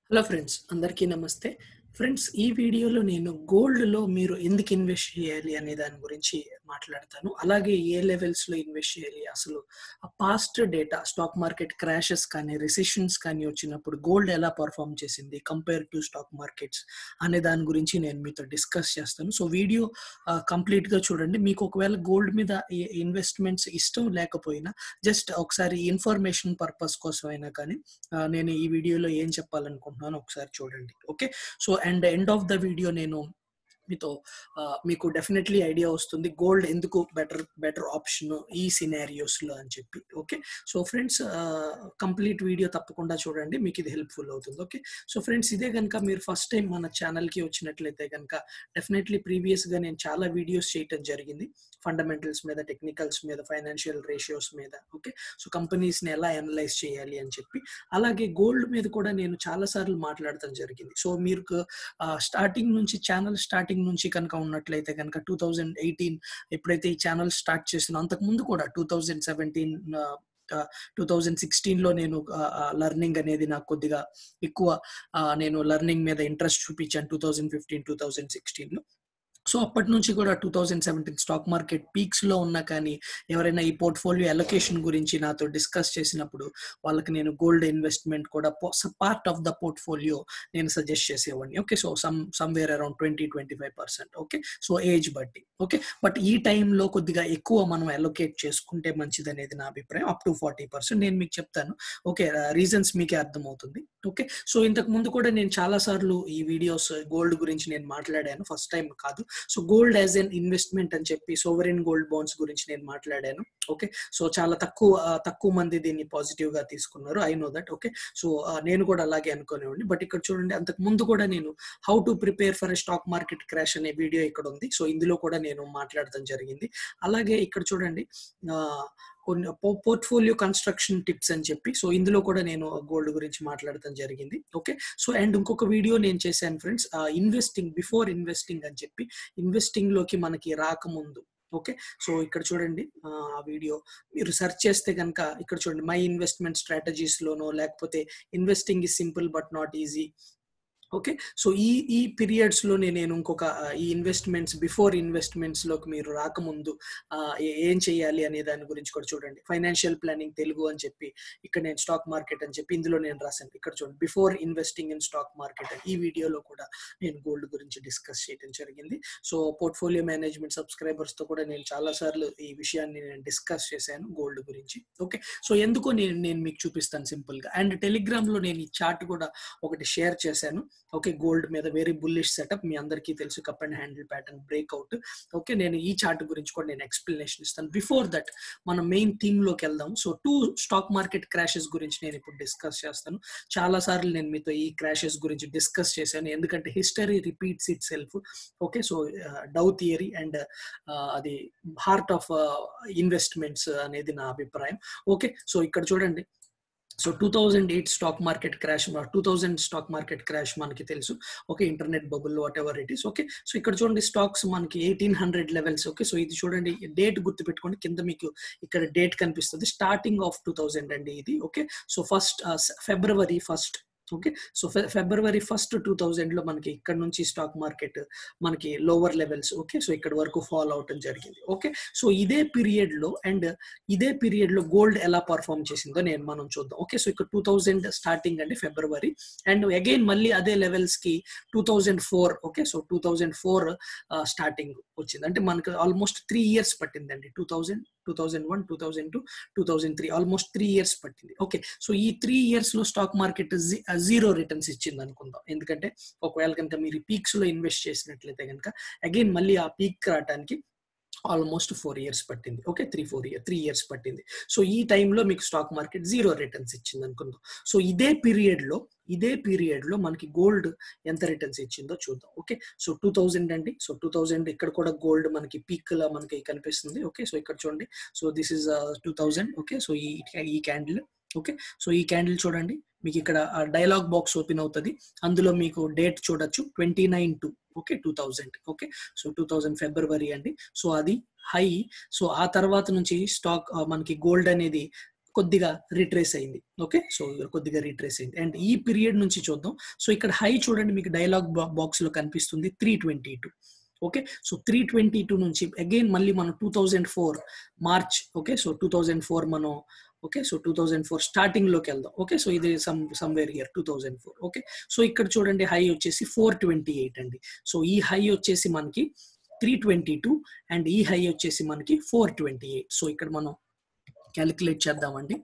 hello friends అందరికీ నమస్తే friends ఈ వీడియోలో నేను గోల్డ్లో మీరు ఎందుకు ఇన్వెస్ట్ చేయాలి అనే దాని గురించి మాట్లాడతాను అలాగే ఏ లెవెల్స్లో ఇన్వెస్ట్ చేయాలి అసలు ఆ past data stock market crashes కానీ రిసెషన్స్ కానీ వచ్చినప్పుడు గోల్డ్ ఎలా పర్ఫామ్ చేసింది కంపేర్ టు స్టాక్ మార్కెట్స్ అనే దాని గురించి నేను మీతో డిస్కస్ చేస్తాను సో వీడియో కంప్లీట్గా చూడండి మీకు ఒకవేళ గోల్డ్ మీద ఇన్వెస్ట్మెంట్స్ ఇష్టం లేకపోయినా జస్ట్ ఒకసారి ఇన్ఫర్మేషన్ పర్పస్ కోసం అయినా కానీ ఆ, నేను ఈ వీడియోలో ఏం చెప్పాలనుకుంటున్నాను ఒకసారి చూడండి okay so and end of the video నేను మీతో ఆ, మీకు డెఫినెట్లీ ఐడియా వస్తుంది గోల్డ్ ఎందుకు బెటర్ బెటర్ ఆప్షన్ ఈ సినారియోస్ లో అని చెప్పి okay so friends complete video తప్పకుండా చూడండి మీకు ఇది హెల్ప్ఫుల్ అవుతుంది ఓకే సో ఫ్రెండ్స్ ఇదే కనుక మీరు ఫస్ట్ టైం మన ఛానల్ కి వచ్చినట్లయితే కనుక డెఫినెట్లీ ప్రీవియస్ గా నేను చాలా వీడియోస్ చేయటం జరిగింది ఫండమెంటల్స్ మీద టెక్నికల్స్ మీద ఫైనాన్షియల్ రేషియోస్ మీద ఓకే సో కంపెనీస్ ని ఎలా అనలైజ్ చేయాలి అని చెప్పి అలాగే గోల్డ్ మీద కూడా నేను చాలా సార్లు మాట్లాడటం జరిగింది సో మీరు స్టార్టింగ్ నుంచి ఛానల్ స్టార్టింగ్ నుంచి కనుక ఉన్నట్లయితే కనుక టూ థౌజండ్ ఎయిటీన్ ఎప్పుడైతే ఈ ఛానల్ స్టార్ట్ చేసినో అంతకు ముందు కూడా two thousand seventeen two thousand సిక్స్టీన్లో నేను లర్నింగ్ అనేది నాకు కొద్దిగా ఎక్కువ ఆ, నేను లర్నింగ్ మీద ఇంట్రెస్ట్ చూపించాను two thousand fifteen two thousand సిక్స్టీన్లో సో అప్పటి నుంచి కూడా two thousand seventeen stock market peaks లో ఉన్నా కానీ ఎవరైనా ఈ పోర్ట్ఫోలియో అలొకేషన్ గురించి నాతో డిస్కస్ చేసినప్పుడు వాళ్ళకి నేను గోల్డ్ ఇన్వెస్ట్మెంట్ కూడా పార్ట్ ఆఫ్ ద పోర్ట్ఫోలియో నేను సజెస్ట్ చేసేవాడిని okay so some somewhere around twenty twenty five percent okay so age బట్టి ఓకే బట్ ఈ టైంలో కొద్దిగా ఎక్కువ మనం అలొకేట్ చేసుకుంటే మంచిది అనేది నా అభిప్రాయం అప్ టు ఫార్టీ పర్సెంట్ నేను మీకు చెప్తాను ఓకే రీజన్స్ మీకే అర్థమవుతుంది ఓకే సో ఇంతకు ముందు కూడా నేను చాలా సార్లు ఈ వీడియోస్ గోల్డ్ గురించి నేను మాట్లాడాను ఫస్ట్ టైం కాదు so gold as an investment అని చెప్పి సోవరెన్ గోల్డ్ బాండ్స్ గురించి నేను మాట్లాడాను ఓకే సో చాలా తక్కువ ఆ, తక్కువ మంది దీన్ని పాజిటివ్ గా తీసుకున్నారు I know that okay so నేను కూడా అలాగే అనుకునేవాడిని బట్ ఇక్కడ చూడండి అంతకు ముందు కూడా నేను how to prepare for stock market crash అనే వీడియో ఇక్కడ ఉంది సో ఇందులో కూడా నేను మాట్లాడటం జరిగింది అలాగే ఇక్కడ చూడండి ఆ, కొన్ని పోర్ట్ఫోలియో కన్స్ట్రక్షన్ టిప్స్ అని చెప్పి సో ఇందులో కూడా నేను గోల్డ్ గురించి మాట్లాడటం జరిగింది ఓకే సో అండ్ ఇంకొక వీడియో నేను చేశాను ఫ్రెండ్స్ ఇన్వెస్టింగ్ బిఫోర్ ఇన్వెస్టింగ్ అని చెప్పి ఇన్వెస్టింగ్ లోకి మనకి రాకముందు ఓకే సో ఇక్కడ చూడండి ఆ వీడియో మీరు సెర్చ్ చేస్తే కనుక ఇక్కడ చూడండి మై ఇన్వెస్ట్మెంట్ స్ట్రాటజీస్ లోనో లేకపోతే investing is simple but not easy okay so ఈ ఈ పీరియడ్స్ లోనే నేను ఇంకొక ఆ, ఈ ఇన్వెస్ట్మెంట్స్ బిఫోర్ ఇన్వెస్ట్మెంట్స్ లోకి మీరు రాకముందు ఆ, ఏ- ఏం చేయాలి అనే దాని గురించి కూడా చూడండి ఫైనాన్షియల్ ప్లానింగ్ తెలుగు అని చెప్పి ఇక్కడ నేను స్టాక్ మార్కెట్ అని చెప్పి ఇందులో నేను రాశాను ఇక్కడ చూడండి before investing in stock market అని ఈ వీడియోలో కూడా నేను గోల్డ్ గురించి డిస్కస్ చేయడం జరిగింది సో పోర్ట్ఫోలియో మేనేజ్మెంట్ సబ్స్క్రైబర్స్ తో కూడా నేను చాలా సార్లు ఈ విషయాన్ని నేను డిస్కస్ చేశాను గోల్డ్ గురించి ఓకే సో ఎందుకో నేను నేను మీకు చూపిస్తాను సింపుల్ గా అండ్ టెలిగ్రామ్ లో నేను ఈ చార్ట్ కూడా ఒకటి షేర్ చేశాను ఓకే గోల్డ్ మీద వెరీ బుల్లిష్ సెటప్ మీ అందరికీ తెలుసు cup and handle pattern breakout okay నేను ఈ చార్ట్ గురించి కూడా నేను ఎక్స్ప్లెనేషన్ ఇస్తాను బిఫోర్ దట్ మన మెయిన్ థీమ్ లోకి వెళ్దాం so two stock market crashes గురించి నేను ఇప్పుడు డిస్కస్ చేస్తాను చాలా సార్లు నేను మీతో ఈ క్రాషెస్ గురించి డిస్కస్ చేశాను ఎందుకంటే history repeats itself okay so Dow theory and అది హార్ట్ ఆఫ్ ఇన్వెస్ట్మెంట్స్ అనేది నా అభిప్రాయం ఓకే సో ఇక్కడ చూడండి so two thousand eight stock market crash two thousand stock market crash మనకి తెలుసు okay internet bubble whatever it is okay so ఇక్కడ చూడండి స్టాక్స్ మనకి eighteen hundred levels okay so ఇది చూడండి డేట్ గుర్తుపెట్టుకోండి కింద మీకు ఇక్కడ డేట్ కనిపిస్తుంది స్టార్టింగ్ ఆఫ్ టూ థౌజండ్ అండి ఇది okay so first February first okay so February first two thousand లో మనకి ఇక్కడ నుంచి స్టాక్ మార్కెట్ మనకి లోవర్ లెవెల్స్ ఓకే సో ఇక్కడ వరకు ఫాలో అవటం జరిగింది ఓకే సో ఇదే పీరియడ్ లో అండ్ ఇదే పీరియడ్ లో గోల్డ్ ఎలా పర్ఫామ్ చేసిందో నేను మనం చూద్దాం ఓకే సో ఇక్కడ టూ థౌజండ్ స్టార్టింగ్ అంటే ఫిబ్రవరి అండ్ అగైన్ మళ్ళీ అదే లెవెల్స్ కి two thousand four okay so two thousand four starting వచ్చింది అంటే మనకు ఆల్మోస్ట్ త్రీ ఇయర్స్ పట్టిందండి two thousand two thousand one two thousand two two thousand three almost three years పట్టింది okay so ఈ three years లో stock market zero returns ఇచ్చింది అనుకుందాం ఎందుకంటే ఒకవేళ కనుక మీరు పీక్స్ లో ఇన్వెస్ట్ చేసినట్లయితే కనుక అగైన్ మళ్ళీ ఆ పీక్ రావడానికి ఆల్మోస్ట్ ఫోర్ ఇయర్స్ పట్టింది okay three four year three years పట్టింది సో ఈ టైంలో మీకు స్టాక్ మార్కెట్ జీరో రిటర్న్స్ ఇచ్చింది అనుకుందాం సో ఇదే పీరియడ్ లో ఇదే పీరియడ్ లో మనకి గోల్డ్ ఎంత రిటర్న్స్ ఇచ్చిందో చూద్దాం ఓకే సో టూ థౌజండ్ అండి సో టూ థౌజండ్ ఇక్కడ కూడా గోల్డ్ మనకి పీక్ లా మనకి కనిపిస్తుంది ఓకే సో ఇక్కడ చూడండి so this is two thousand okay so ఈ ఈ క్యాండిల్ ఓకే సో ఈ క్యాండిల్ చూడండి మీకు ఇక్కడ డైలాగ్ బాక్స్ ఓపెన్ అవుతుంది అందులో మీకు డేట్ చూడొచ్చు twenty nine two okay two thousand okay so two thousand February అండి సో అది హై సో ఆ తర్వాత నుంచి స్టాక్ మనకి గోల్డ్ అనేది కొద్దిగా రిట్రేస్ అయింది ఓకే సో కొద్దిగా రిట్రేస్ అయింది అండ్ ఈ పీరియడ్ నుంచి చూద్దాం సో ఇక్కడ హై చూడండి మీకు డైలాగ్ బాక్స్ లో కనిపిస్తుంది three twenty two okay so three twenty two నుంచి అగైన్ మళ్ళీ మనం two thousand four March okay so two thousand four మనం okay so two thousand four starting లోకి వెళ్దాం ఓకే సో ఇది some somewhere year two thousand four okay so ఇక్కడ చూడండి high వచ్చేసి ఫోర్ ట్వంటీ ఎయిట్ అండి సో ఈ హై వచ్చేసి మనకి త్రీ ట్వంటీ టూ అండ్ ఈ హై వచ్చేసి మనకి ఫోర్ ట్వంటీ ఎయిట్ సో ఇక్కడ మనం క్యాలిక్యులేట్ చేద్దామండి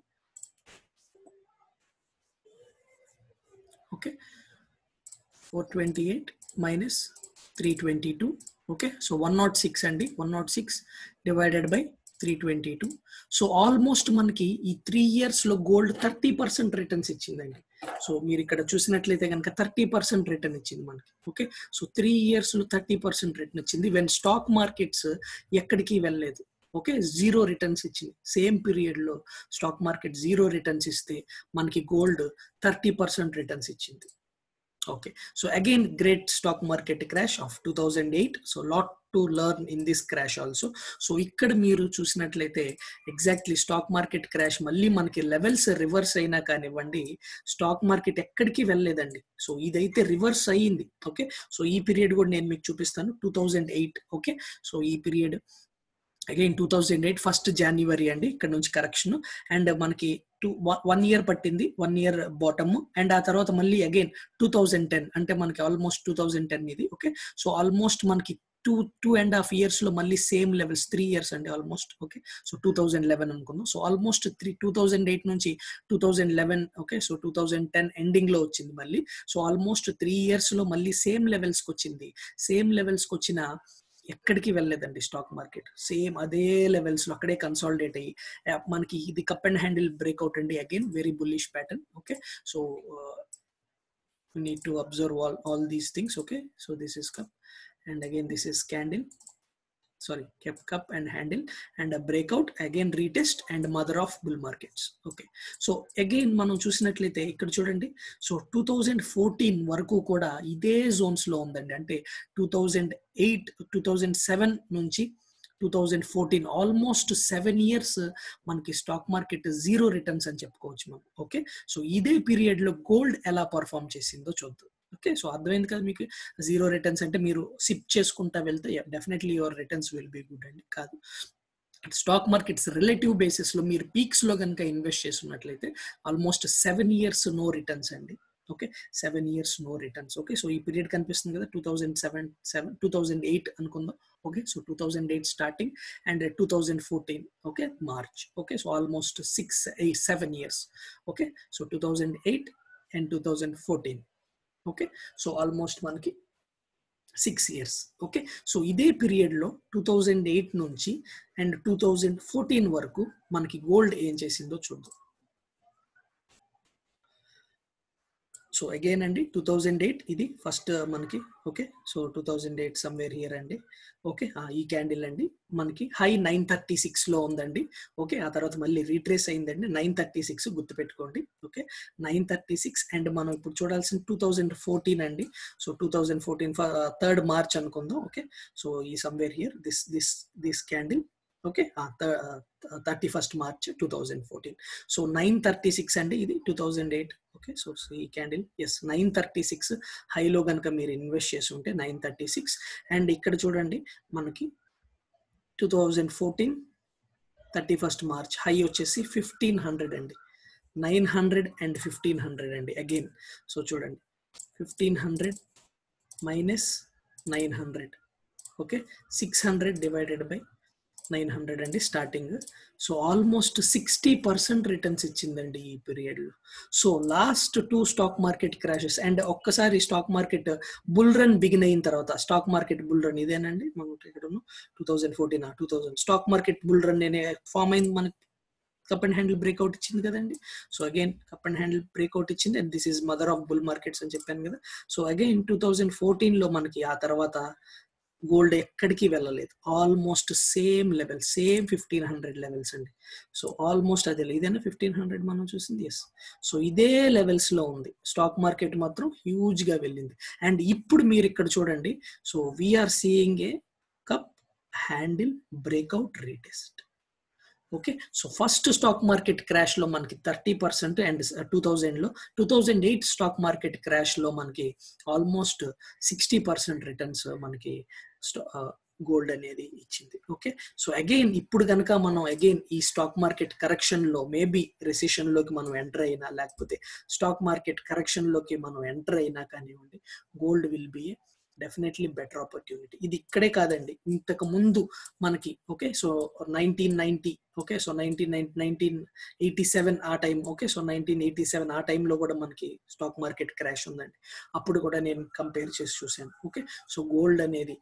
okay four twenty eight minus three twenty two okay so one nought six అండి one nought six divided by three twenty two so almost మనకి ఈ త్రీ ఇయర్స్లో గోల్డ్ థర్టీ పర్సెంట్ రిటర్న్స్ ఇచ్చిందండి so మీరు ఇక్కడ చూసినట్లయితే కనుక థర్టీ పర్సెంట్ రిటర్న్ ఇచ్చింది మనకి ఓకే సో త్రీ ఇయర్స్లో థర్టీ పర్సెంట్ రిటర్న్ ఇచ్చింది వెన్ స్టాక్ మార్కెట్స్ ఎక్కడికి వెళ్ళలేదు ఓకే జీరో రిటర్న్స్ ఇచ్చింది సేమ్ పీరియడ్ లో స్టాక్ మార్కెట్ జీరో రిటర్న్స్ ఇస్తే మనకి గోల్డ్ థర్టీ పర్సెంట్ రిటర్న్స్ ఇచ్చింది okay so again great stock market crash of two thousand eight so lot to learn in this crash also so ఇక్కడ మీరు చూసినట్లయితే exactly stock market crash మళ్ళీ మనకి levels reverse అయినా కానివ్వండి స్టాక్ మార్కెట్ ఎక్కడికి వెళ్ళలేదండి సో ఇదైతే రివర్స్ అయ్యింది ఓకే సో ఈ పీరియడ్ కూడా నేను మీకు చూపిస్తాను two thousand eight okay so ఈ period again two thousand eight first January అండి ఇక్కడ నుంచి కరెక్షన్ అండ్ మనకి టూ వన్ ఇయర్ పట్టింది వన్ ఇయర్ బాటమ్ అండ్ ఆ తర్వాత మళ్ళీ అగైన్ టూ థౌజండ్ టెన్ అంటే మనకి ఆల్మోస్ట్ టూ థౌజండ్ టెన్ ఇది ఓకే సో ఆల్మోస్ట్ మనకి two two and half years లో మళ్ళీ సేమ్ లెవెల్స్ త్రీ ఇయర్స్ అండి almost okay so two thousand eleven అనుకుందాం so almost three two thousand eight నుంచి two thousand eleven okay so two thousand ten ending లో వచ్చింది మళ్ళీ so almost three years లో మళ్ళీ సేమ్ లెవెల్స్ కి వచ్చింది సేమ్ లెవెల్స్ కి వచ్చిన ఎక్కడికి వెళ్ళలేదండి స్టాక్ మార్కెట్ సేమ్ అదే లెవెల్స్ లో అక్కడే కన్సాలిడేట్ అయ్యి మనకి ఇది కప్ అండ్ హ్యాండిల్ బ్రేక్అవుట్ అండి again very bullish pattern okay so need to observe all all these things okay so this is cup and again this is candle sorry kept cup and handle and a breakout again retest and mother of bull markets okay so again మనం చూసినట్లయితే ఇక్కడ చూడండి so two thousand fourteen వరకు కూడా ఇదే Jones లో ఉందండి అంటే two thousand eight two thousand seven నుంచి two thousand fourteen almost seven years మనకి స్టాక్ మార్కెట్ జీరో రిటర్న్స్ అని చెప్పుకోవచ్చు మనం ఓకే సో ఇదే పీరియడ్ లో గోల్డ్ ఎలా పర్ఫామ్ చేసిందో చూద్దాం ఓకే సో అర్థమైంది కదా మీకు జీరో రిటర్న్స్ అంటే మీరు సిప్ చేసుకుంటా వెళ్తే definitely your returns will be good అండి కాదు స్టాక్ మార్కెట్స్ రిలేటివ్ బేసిస్ లో మీరు పీక్స్ లో కనుక ఇన్వెస్ట్ చేస్తున్నట్లయితే almost seven years no returns అండి okay seven years no returns okay so ఈ పీరియడ్ కనిపిస్తుంది కదా two thousand seven seven two thousand eight అనుకుందాం okay so two thousand eight starting and two thousand fourteen okay March okay so almost six eight seven years okay so two thousand eight and two thousand fourteen okay so almost మనకి six years okay so ఇదే పీరియడ్లో two thousand eight నుంచి and two thousand fourteen వరకు మనకి gold ఏం చేసిందో చూద్దాం so again అండి టూ థౌజండ్ ఎయిట్ ఇది ఫస్ట్ మనకి okay so two thousand eight somewhere here అండి ఓకే ఈ క్యాండిల్ అండి మనకి హై నైన్ థర్టీ సిక్స్ లో ఉందండి ఓకే ఆ తర్వాత మళ్ళీ రీట్రేస్ అయిందండి నైన్ థర్టీ సిక్స్ గుర్తుపెట్టుకోండి okay nine thirty six and మనం ఇప్పుడు చూడాల్సిన టూ థౌజండ్ ఫోర్టీన్ అండి so two thousand fourteen third March అనుకుందాం ఓకే సో ఈ somewhere here this this this candle okay thirty first March two thousand fourteen so nine thirty six అండి ఇది two thousand eight okay so ఈ candle is nine thirty six హైలో కనుక మీరు invest చేసి ఉంటే నైన్ థర్టీ సిక్స్ అండ్ ఇక్కడ చూడండి మనకి two thousand fourteen thirty first March high వచ్చేసి ఫిఫ్టీన్ హండ్రెడ్ అండి nine hundred and fifteen hundred అండి అగైన్ సో చూడండి fifteen hundred minus nine hundred okay six hundred divided by nine hundred అండి starting so almost sixty percent returns ఇచ్చిందండి ఈ పీరియడ్లో so last two stock market crashes and ఒక్కసారి stock market bull run begin అయిన తర్వాత stock market bull run ఇదేనండి మనం ఇక్కడ two thousand fourteen two thousand stock market bull run అనే ఫామ్ అయింది మనకి కప్ అండ్ హ్యాండిల్ బ్రేక్అవుట్ ఇచ్చింది కదండి so again cup and handle breakout ఇచ్చింది and this is mother of bull markets అని చెప్పాను కదా సో అగైన్ టూ థౌజండ్ ఫోర్టీన్లో మనకి ఆ తర్వాత గోల్డ్ ఎక్కడికి వెళ్ళలేదు almost same level same fifteen hundred levels అండి సో ఆల్మోస్ట్ అదే ఇదేనా ఫిఫ్టీన్ హండ్రెడ్ మనం చూసింది ఎస్ సో ఇదే లెవెల్స్ లో ఉంది స్టాక్ మార్కెట్ మాత్రం హ్యూజ్ గా వెళ్ళింది అండ్ ఇప్పుడు మీరు ఇక్కడ చూడండి so we are seeing a cup handle breakout retest okay so first stock market crash లో మనకి thirty percent and two thousand లో two thousand eight stock market crash లో మనకి ఆల్మోస్ట్ సిక్స్టీ పర్సెంట్ రిటర్న్స్ మనకి గోల్డ్ అనేది ఇచ్చింది ఓకే సో అగైన్ ఇప్పుడు కనుక మనం అగైన్ ఈ స్టాక్ మార్కెట్ కరెక్షన్ లో మేబీ రెసిషన్ లోకి మనం ఎంటర్ అయినా లేకపోతే స్టాక్ మార్కెట్ కరెక్షన్ లోకి మనం ఎంటర్ అయినా కానివ్వండి gold will be definitely better opportunity ఇది ఇక్కడే కాదండి ఇంతకు ముందు మనకి okay so nineteen ninety okay so nineteen nineteen eighty seven ఆ time okay so nineteen eighty seven ఆ టైంలో కూడా మనకి స్టాక్ మార్కెట్ క్రాష్ ఉందండి అప్పుడు కూడా నేను కంపేర్ చేసి చూశాను ఓకే సో గోల్డ్ అనేది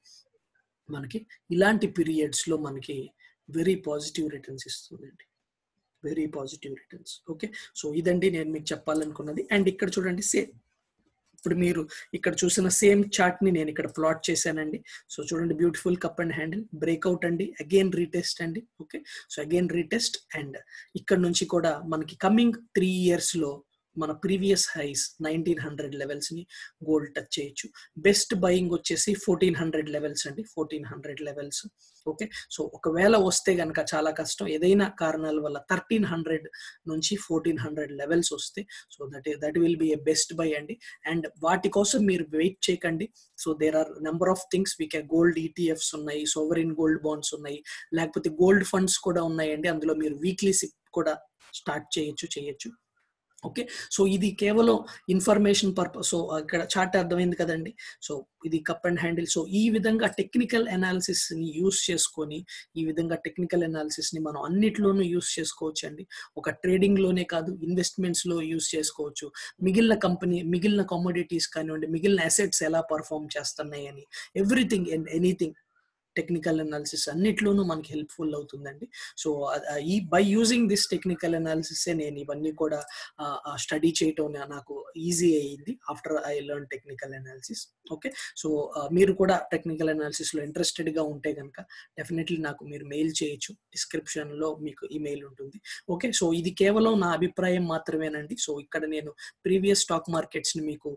మనకి ఇలాంటి పీరియడ్స్ లో మనకి వెరీ పాజిటివ్ రిటర్న్స్ ఇస్తుందండి very positive returns okay so ఇదండి నేను మీకు చెప్పాలనుకున్నది అండ్ ఇక్కడ చూడండి సేమ్ ఇప్పుడు మీరు ఇక్కడ చూసిన సేమ్ చార్ట్ ని నేను ఇక్కడ ప్లాట్ చేశానండి సో చూడండి beautiful cup and handle breakout అండి అగైన్ రీటెస్ట్ అండి okay so again retest and ఇక్కడ నుంచి కూడా మనకి కమింగ్ త్రీ ఇయర్స్ లో మన previous highs nineteen hundred levels ని గోల్డ్ టచ్ చేయొచ్చు బెస్ట్ బయింగ్ వచ్చేసి ఫోర్టీన్ హండ్రెడ్ లెవెల్స్ అండి fourteen hundred levels okay so ఒకవేళ వస్తే కనుక చాలా కష్టం ఏదైనా కారణాల వల్ల థర్టీన్ హండ్రెడ్ నుంచి ఫోర్టీన్ హండ్రెడ్ లెవెల్స్ వస్తే so that that will be a best by అండి అండ్ వాటి కోసం మీరు వెయిట్ చేయకండి so there are number of things we can gold ETFs ఉన్నాయి సోవరిన్ గోల్డ్ బాండ్స్ ఉన్నాయి లేకపోతే గోల్డ్ ఫండ్స్ కూడా ఉన్నాయండి అందులో మీరు వీక్లీ సిప్ కూడా స్టార్ట్ చేయొచ్చు చేయొచ్చు ఓకే సో ఇది కేవలం ఇన్ఫర్మేషన్ పర్పస్ సో అక్కడ చార్ట్ అర్థమైంది కదండి సో ఇది కప్ అండ్ హ్యాండిల్ సో ఈ విధంగా టెక్నికల్ అనాలిసిస్ ని యూస్ చేసుకొని ఈ విధంగా టెక్నికల్ అనాలిసిస్ ని మనం అన్నిట్లోనూ యూస్ చేసుకోవచ్చు అండి ఒక ట్రేడింగ్ లోనే కాదు ఇన్వెస్ట్మెంట్స్ లో యూస్ చేసుకోవచ్చు మిగిలిన కంపెనీ మిగిలిన కమోడిటీస్ కానివ్వండి మిగిలిన అసెట్స్ ఎలా పర్ఫామ్ చేస్తున్నాయి అని everything and anything technical analysis అన్నిట్లోనూ మనకి హెల్ప్ఫుల్ అవుతుందండి సో ఈ by using this technical analysis నేను ఇవన్నీ కూడా స్టడీ చేయటం నాకు ఈజీ అయ్యింది after I learn technical analysis okay so మీరు కూడా టెక్నికల్ అనాలిసిస్ లో ఇంట్రెస్టెడ్ గా ఉంటే కనుక డెఫినెట్లీ నాకు మీరు మెయిల్ చేయొచ్చు డిస్క్రిప్షన్ లో మీకు ఈమెయిల్ ఉంటుంది ఓకే సో ఇది కేవలం నా అభిప్రాయం మాత్రమేనండి సో ఇక్కడ నేను ప్రీవియస్ స్టాక్ మార్కెట్స్ ని మీకు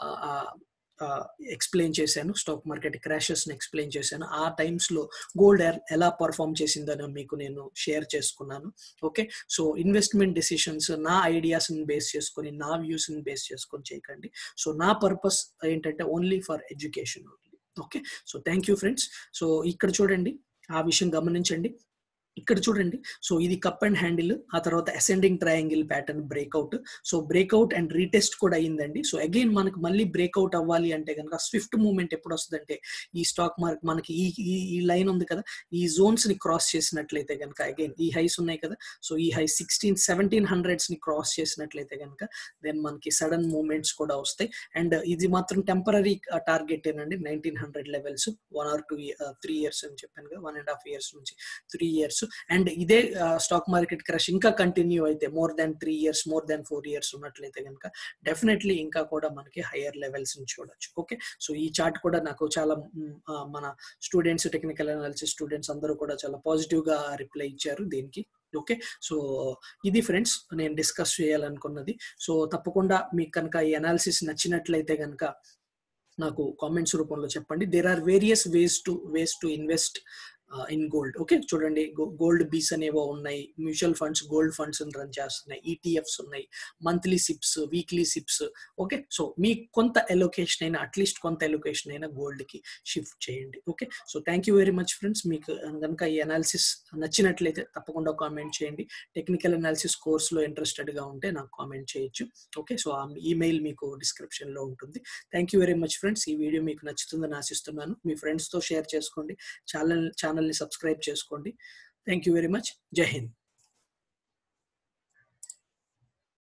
ఎక్స్ప్లెయిన్ చేశాను స్టాక్ మార్కెట్ క్రాషెస్ ని ఎక్స్ప్లెయిన్ చేశాను ఆ టైమ్స్ లో గోల్డ్ ఎలా పర్ఫామ్ చేసిందని మీకు నేను షేర్ చేసుకున్నాను ఓకే సో ఇన్వెస్ట్మెంట్ డెసిషన్స్ నా ఐడియాస్ ని బేస్ చేసుకొని నా వ్యూస్ ని బేస్ చేసుకొని చేయకండి సో నా పర్పస్ ఏంటంటే only for education okay so thank you friends so ఇక్కడ చూడండి ఆ విషయం గమనించండి ఇక్కడ చూడండి సో ఇది కప్ అండ్ హ్యాండిల్ ఆ తర్వాత ascending triangle pattern breakout so breakout and retest కూడా అయిందండి సో అగైన్ మనకు మళ్ళీ బ్రేక్అవుట్ అవ్వాలి అంటే కనుక స్విఫ్ట్ మూవ్మెంట్ ఎప్పుడు వస్తుందంటే ఈ స్టాక్ మార్కెట్ మనకి ఈ ఈ లైన్ ఉంది కదా ఈ జోన్స్ ని క్రాస్ చేసినట్లయితే కనుక అగైన్ ఈ హైస్ ఉన్నాయి కదా సో ఈ హై సిక్స్టీన్ సెవెంటీన్ హండ్రెడ్స్ ని క్రాస్ చేసినట్లయితే కనుక దెన్ మనకి సడన్ మూవ్మెంట్స్ కూడా వస్తాయి అండ్ ఇది మాత్రం టెంపరీ టార్గెట్ ఏనండి nineteen hundred levels one or two three years అని చెప్పాను కదా వన్ అండ్ హాఫ్ ఇయర్స్ నుంచి త్రీ ఇయర్స్ అండ్ ఇదే స్టాక్ మార్కెట్ క్రష్ ఇంకా కంటిన్యూ అయితే more than three years more than four years ఉన్నట్లయితే కనుక డెఫినెట్లీ ఇంకా కూడా మనకి హయ్యర్ లెవెల్స్ ని చూడొచ్చు ఓకే సో ఈ చార్ట్ కూడా నాకు చాలా మన స్టూడెంట్స్ టెక్నికల్ అనాలిసిస్ స్టూడెంట్స్ అందరూ కూడా చాలా పాజిటివ్ గా రిప్లై ఇచ్చారు దీనికి ఓకే సో ఇది ఫ్రెండ్స్ నేను డిస్కస్ చేయాలనుకున్నది సో తప్పకుండా మీకు కనుక ఈ అనాలిసిస్ నచ్చినట్లయితే కనుక నాకు కామెంట్స్ రూపంలో చెప్పండి there are various ways to ways to invest in gold okay చూడండి గోల్డ్ బీస్ అనేవో ఉన్నాయి mutual funds gold funds run చేస్తున్నాయి ఈటీఎఫ్స్ ఉన్నాయి monthly SIPs weekly SIPs okay so మీ కొంత ఎలొకేషన్ అయినా అట్లీస్ట్ కొంత ఎలొకేషన్ అయినా గోల్డ్ కి షిఫ్ట్ చేయండి okay so thank you very much friends మీకు కనుక ఈ అనాలిసిస్ నచ్చినట్లయితే తప్పకుండా కామెంట్ చేయండి టెక్నికల్ అనాలిసిస్ కోర్స్ లో ఇంట్రెస్టెడ్ గా ఉంటే నాకు కామెంట్ చేయొచ్చు ఓకే సో ఆ ఈమెయిల్ మీకు డిస్క్రిప్షన్ లో ఉంటుంది thank you very much friends ఈ వీడియో మీకు నచ్చుతుందని ఆశిస్తున్నాను మీ ఫ్రెండ్స్ తో షేర్ చేసుకోండి ఛానల్ ఛానల్ని సబ్స్క్రైబ్ చేసుకోండి thank you very much Jai Hind